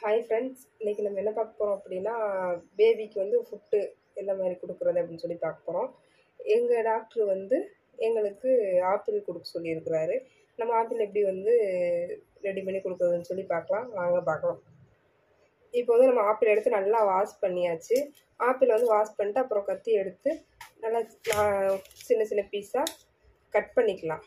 hi friends இன்றைக்கி நம்ம என்ன பார்க்க போகிறோம் அப்படின்னா பேபிக்கு வந்து ஃபுட்டு எந்த மாதிரி கொடுக்குறது அப்படின்னு சொல்லி பார்க்க போகிறோம் எங்கள் டாக்டர் வந்து எங்களுக்கு ஆப்பிள் கொடுக்க சொல்லியிருக்கிறாரு நம்ம ஆப்பிள் எப்படி வந்து ரெடி பண்ணி கொடுக்குறதுன்னு சொல்லி பார்க்கலாம் வாங்க பார்க்கலாம் இப்போ வந்து நம்ம ஆப்பிள் எடுத்து நல்லா வாஷ் பண்ணியாச்சு ஆப்பிள் வந்து வாஷ் பண்ணிட்டு அப்புறம் கத்தி எடுத்து நல்லா ஆ, சின்ன சின்ன பீஸாக கட் பண்ணிக்கலாம்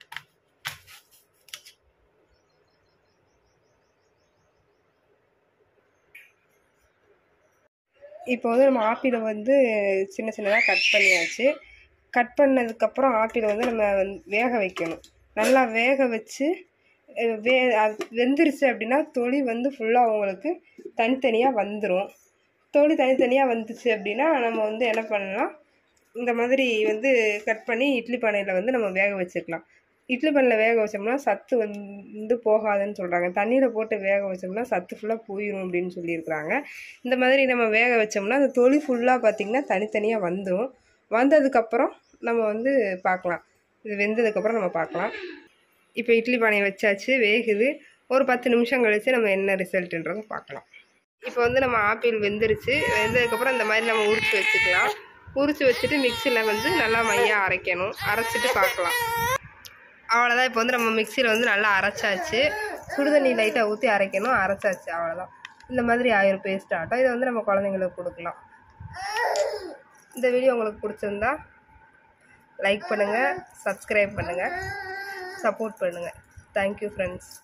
இப்போ வந்து நம்ம ஆப்பிளை வந்து சின்ன சின்னதாக கட் பண்ணியாச்சு கட் பண்ணதுக்கப்புறம் ஆப்பிளை வந்து நம்ம வந்து வேக வைக்கணும் நல்லா வேக வச்சு அஹ் வே அது வெந்துருச்சு அப்படின்னா தொளி வந்து ஃபுல்லாக உங்களுக்கு தனித்தனியாக வந்துடும் தொளி தனித்தனியாக வந்துச்சு அப்படின்னா நம்ம வந்து என்ன பண்ணலாம் இந்த மாதிரி வந்து கட் பண்ணி இட்லி பானையில் வந்து நம்ம வேக வச்சுக்கலாம் இட்லி பானையில் வேக வச்சோம்னா சத்து வந்து போகாதுன்னு சொல்கிறாங்க தண்ணியில் போட்டு வேக வச்சோம்னா சத்து ஃபுல்லாக போயிடும் அப்படின்னு சொல்லியிருக்கிறாங்க இந்த மாதிரி நம்ம வேக வச்சோம்னா அந்த தொளி ஃபுல்லாக பார்த்திங்கன்னா தனித்தனியாக வந்துடும் வந்ததுக்கப்புறம் நம்ம வந்து பார்க்கலாம் இது வெந்ததுக்கப்புறம் நம்ம பார்க்கலாம் இப்போ இட்லி பானையை வச்சாச்சு வேகுது ஒரு பத்து நிமிஷம் கழித்து நம்ம என்ன ரிசல்ட்டுன்றதை பார்க்கலாம் இப்போ வந்து நம்ம ஆப்பிள் வெந்துருச்சு வெந்ததுக்கப்புறம் இந்த மாதிரி நம்ம உரிச்சு வச்சுக்கலாம் உரிச்சு வச்சுட்டு மிக்சியில் வந்து நல்லா மையாக அரைக்கணும் அரைச்சிட்டு பார்க்கலாம் அவ்வளோதான் இப்போ வந்து நம்ம மிக்சியில் வந்து நல்லா அரைச்சாச்சு சுடுதண்ணி லைட்டாக ஊற்றி அரைக்கணும் அரைச்சாச்சு அவ்வளோதான் இந்த மாதிரி ஆயிரம் பேஸ்ட் ஆட்டம் இதை வந்து நம்ம குழந்தைங்களுக்கு கொடுக்கலாம் இந்த வீடியோ உங்களுக்கு பிடிச்சிருந்தா லைக் பண்ணுங்கள் சப்ஸ்கிரைப் பண்ணுங்கள் சப்போர்ட் பண்ணுங்கள் தேங்க்யூ ஃப்ரெண்ட்ஸ்